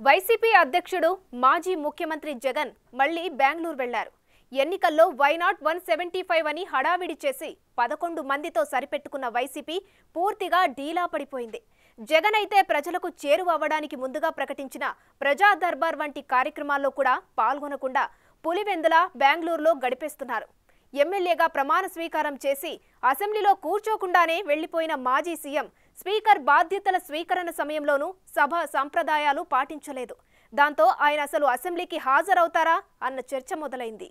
YCP అధ్యక్షుడు మాజీ ముఖ్యమంత్రి జగన్ మళ్లీ బెంగళూరు వెళ్లారు ఎన్నికల్లో వైనాట్ వన్ సెవెంటీ ఫైవ్ అని హడావిడి చేసి పదకొండు మందితో సరిపెట్టుకున్న వైసీపీ పూర్తిగా డీలా పడిపోయింది జగన్ అయితే ప్రజలకు చేరువవ్వడానికి ముందుగా ప్రకటించిన ప్రజా దర్బార్ వంటి కార్యక్రమాల్లో కూడా పాల్గొనకుండా పులివెందుల బెంగళూరులో గడిపేస్తున్నారు ఎమ్మెల్యేగా ప్రమాణ స్వీకారం చేసి అసెంబ్లీలో కూర్చోకుండానే వెళ్లిపోయిన మాజీ సీఎం స్పీకర్ బాధ్యతల స్వీకరణ సమయంలోనూ సభ సంప్రదాయాలు పాటించలేదు దాంతో ఆయన అసలు అసెంబ్లీకి హాజరవుతారా అన్న చర్చ మొదలైంది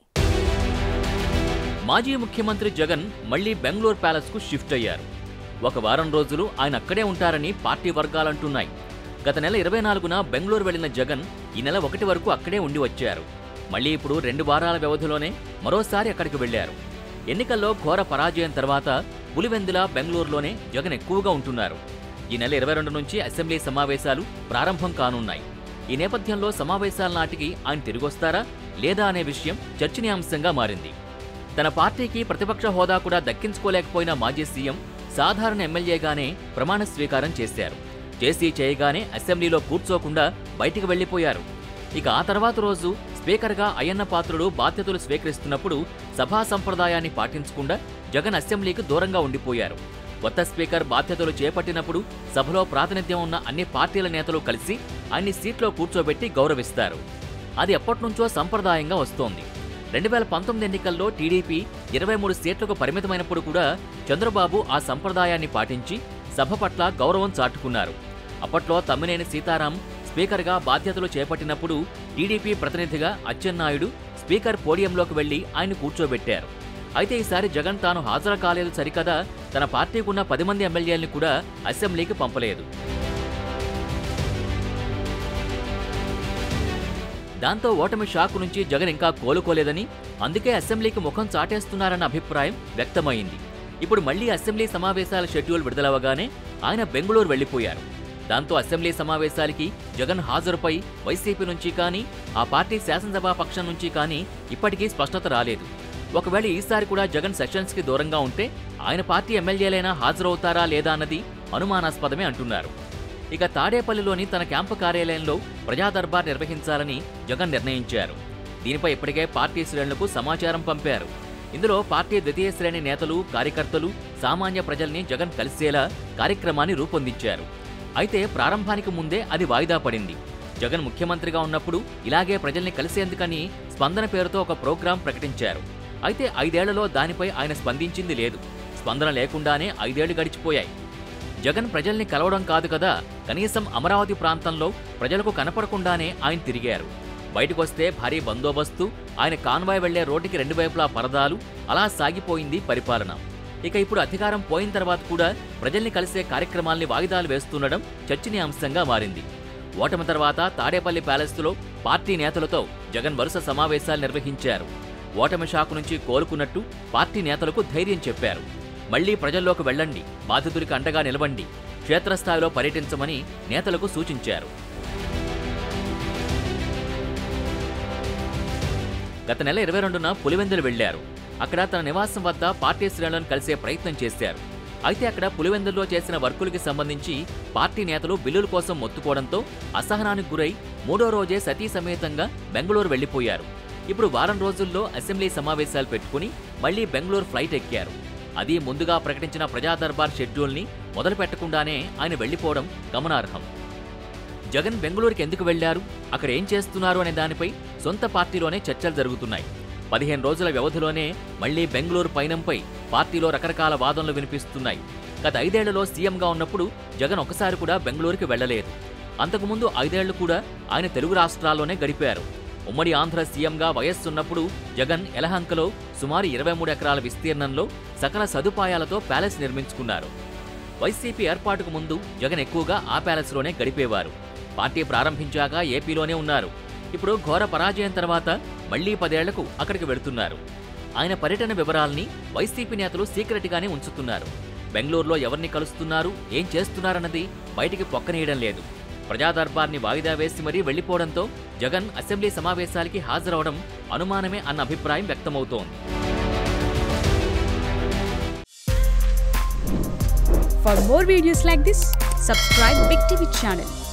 మాజీ ముఖ్యమంత్రి జగన్ మళ్లీ బెంగళూరు ప్యాలెస్ కు షిఫ్ట్ అయ్యారు ఒక వారం రోజులు ఆయన అక్కడే ఉంటారని పార్టీ వర్గాలంటున్నాయి గత నెల ఇరవై నాలుగున బెంగళూరు వెళ్లిన జగన్ ఈ నెల ఒకటి వరకు అక్కడే ఉండి వచ్చారు మళ్లీ ఇప్పుడు రెండు వారాల వ్యవధిలోనే మరోసారి అక్కడికి వెళ్లారు ఎన్నికల్లో ఘోర పరాజయం తర్వాత పులివెందుల బెంగళూరులోనే జగన్ ఎక్కువగా ఉంటున్నారు ఈ నెల ఇరవై రెండు నుంచి అసెంబ్లీ సమావేశాలు ప్రారంభం కానున్నాయి ఈ నేపథ్యంలో సమావేశాల నాటికి ఆయన తిరిగొస్తారా లేదా అనే విషయం చర్చనీయాంశంగా మారింది తన పార్టీకి ప్రతిపక్ష హోదా కూడా దక్కించుకోలేకపోయిన మాజీ సీఎం సాధారణ ఎమ్మెల్యేగానే ప్రమాణ స్వీకారం చేశారు చేసి చేయగానే అసెంబ్లీలో కూర్చోకుండా బయటికి వెళ్లిపోయారు ఇక ఆ తర్వాత రోజు స్పీకర్గా అయ్యన్న పాత్రుడు బాధ్యతలు స్వీకరిస్తున్నప్పుడు సభా సంప్రదాయాన్ని పాటించకుండా జగన్ అసెంబ్లీకి దూరంగా ఉండిపోయారు కొత్త స్పీకర్ బాధ్యతలు చేపట్టినప్పుడు సభలో ప్రాతినిధ్యం ఉన్న అన్ని పార్టీల నేతలు కలిసి ఆయన్ని సీట్లో కూర్చోబెట్టి గౌరవిస్తారు అది ఎప్పటినుంచో సంప్రదాయంగా వస్తోంది రెండు వేల పంతొమ్మిది ఎన్నికల్లో టీడీపీ ఇరవై మూడు సీట్లకు పరిమితమైనప్పుడు కూడా చంద్రబాబు ఆ సంప్రదాయాన్ని పాటించి సభ పట్ల గౌరవం చాటుకున్నారు అప్పట్లో తమ్మినేని సీతారాం స్పీకర్గా బాధ్యతలు చేపట్టినప్పుడు టీడీపీ ప్రతినిధిగా అచ్చెన్నాయుడు స్పీకర్ పోడియంలోకి వెళ్లి ఆయన కూర్చోబెట్టారు అయితే ఈసారి జగన్ తాను హాజరు కాలేదు సరికదా తన పార్టీకి ఉన్న పది మంది ఎమ్మెల్యేలను కూడా అసెంబ్లీకి పంపలేదు దాంతో ఓటమి షాక్ నుంచి జగన్ ఇంకా కోలుకోలేదని అందుకే అసెంబ్లీకి ముఖం చాటేస్తున్నారన్న అభిప్రాయం వ్యక్తమైంది ఇప్పుడు మళ్లీ అసెంబ్లీ సమావేశాల షెడ్యూల్ విడుదలవగానే ఆయన బెంగళూరు వెళ్లిపోయారు దాంతో అసెంబ్లీ సమావేశాలకి జగన్ హాజరుపై వైసీపీ నుంచి కానీ ఆ పార్టీ శాసనసభా పక్షం నుంచి కానీ ఇప్పటికీ స్పష్టత రాలేదు ఒకవేళ ఈసారి కూడా జగన్ సెషన్స్కి దూరంగా ఉంటే ఆయన పార్టీ ఎమ్మెల్యేలైనా హాజరవుతారా లేదా అన్నది అనుమానాస్పదమే అంటున్నారు ఇక తాడేపల్లిలోని తన క్యాంపు కార్యాలయంలో ప్రజా దర్బార్ నిర్వహించాలని జగన్ నిర్ణయించారు దీనిపై ఇప్పటికే పార్టీ శ్రేణులకు సమాచారం పంపారు ఇందులో పార్టీ ద్వితీయ శ్రేణి నేతలు కార్యకర్తలు సామాన్య ప్రజల్ని జగన్ కలిసేలా కార్యక్రమాన్ని రూపొందించారు అయితే ప్రారంభానికి ముందే అది వాయిదా పడింది జగన్ ముఖ్యమంత్రిగా ఉన్నప్పుడు ఇలాగే ప్రజల్ని కలిసేందుకని స్పందన పేరుతో ఒక ప్రోగ్రాం ప్రకటించారు అయితే ఐదేళ్లలో దానిపై ఆయన స్పందించింది లేదు స్పందన లేకుండానే ఐదేళ్లు గడిచిపోయాయి జగన్ ప్రజల్ని కలవడం కాదు కదా కనీసం అమరావతి ప్రాంతంలో ప్రజలకు కనపడకుండానే ఆయన తిరిగారు బయటకొస్తే భారీ బందోబస్తు ఆయన కాన్వాయ్ వెళ్లే రోడ్డుకి రెండు వైపులా పరదాలు అలా సాగిపోయింది పరిపాలన ఇక ఇప్పుడు అధికారం పోయిన తర్వాత కూడా ప్రజల్ని కలిసే కార్యక్రమాల్ని వాయిదాలు వేస్తుండడం చర్చనీయాంశంగా మారింది ఓటమి తర్వాత తాడేపల్లి ప్యాలెస్లో పార్టీ నేతలతో జగన్ వరుస సమావేశాలు నిర్వహించారు ఓటమి షాకు నుంచి కోలుకున్నట్టు పార్టీ నేతలకు ధైర్యం చెప్పారు మళ్లీ ప్రజల్లోకి వెళ్ళండి బాధితుడికి అండగా నిలవండి క్షేత్రస్థాయిలో పర్యటించమని నేతలకు సూచించారు గత నెల ఇరవై రెండున పులివెందులు వెళ్లారు అక్కడ తన నివాసం వద్ద పార్టీ శ్రేణులను కలిసే ప్రయత్నం చేశారు అయితే అక్కడ పులివెందుల్లో చేసిన వర్కులకి సంబంధించి పార్టీ నేతలు బిల్లుల కోసం మొత్తుకోవడంతో అసహనానికి గురై మూడో రోజే సతీ సమేతంగా బెంగళూరు వెళ్లిపోయారు ఇప్పుడు వారం రోజుల్లో అసెంబ్లీ సమావేశాలు పెట్టుకుని మళ్లీ బెంగళూరు ఫ్లైట్ ఎక్కారు అది ముందుగా ప్రకటించిన ప్రజా దర్బార్ షెడ్యూల్ని మొదలు పెట్టకుండానే ఆయన వెళ్లిపోవడం గమనార్హం జగన్ బెంగళూరుకి ఎందుకు వెళ్లారు అక్కడ ఏం చేస్తున్నారు అనే దానిపై సొంత పార్టీలోనే చర్చలు జరుగుతున్నాయి పదిహేను రోజుల వ్యవధిలోనే మళ్లీ బెంగళూరు పయనంపై పార్టీలో రకరకాల వాదనలు వినిపిస్తున్నాయి గత ఐదేళ్లలో సీఎంగా ఉన్నప్పుడు జగన్ ఒకసారి కూడా బెంగళూరుకి వెళ్లలేదు అంతకుముందు ఐదేళ్లు కూడా ఆయన తెలుగు రాష్ట్రాల్లోనే గడిపారు ఉమ్మడి ఆంధ్ర సీఎంగా వయస్సున్నప్పుడు జగన్ ఎలహంకలో సుమారు ఇరవై మూడు ఎకరాల విస్తీర్ణంలో సకల సదుపాయాలతో ప్యాలెస్ నిర్మించుకున్నారు వైసీపీ ఏర్పాటుకు ముందు జగన్ ఎక్కువగా ఆ ప్యాలెస్లోనే గడిపేవారు పార్టీ ప్రారంభించాక ఏపీలోనే ఉన్నారు ఇప్పుడు ఘోర పరాజయం తర్వాత మళ్లీ పదేళ్లకు అక్కడికి వెళుతున్నారు ఆయన పర్యటన వివరాల్ని వైసీపీ నేతలు సీక్రెట్గానే ఉంచుతున్నారు బెంగళూరులో ఎవరిని కలుస్తున్నారు ఏం చేస్తున్నారన్నది బయటికి పొక్కనీయడం లేదు ప్రజా దర్బార్ని వాయిదా వేసి మరీ వెళ్లిపోవడంతో జగన్ అసెంబ్లీ సమావేశాలకి హాజరవడం అనుమానమే అన్న అభిప్రాయం వ్యక్తమవుతోంది For more videos like this, subscribe Big TV channel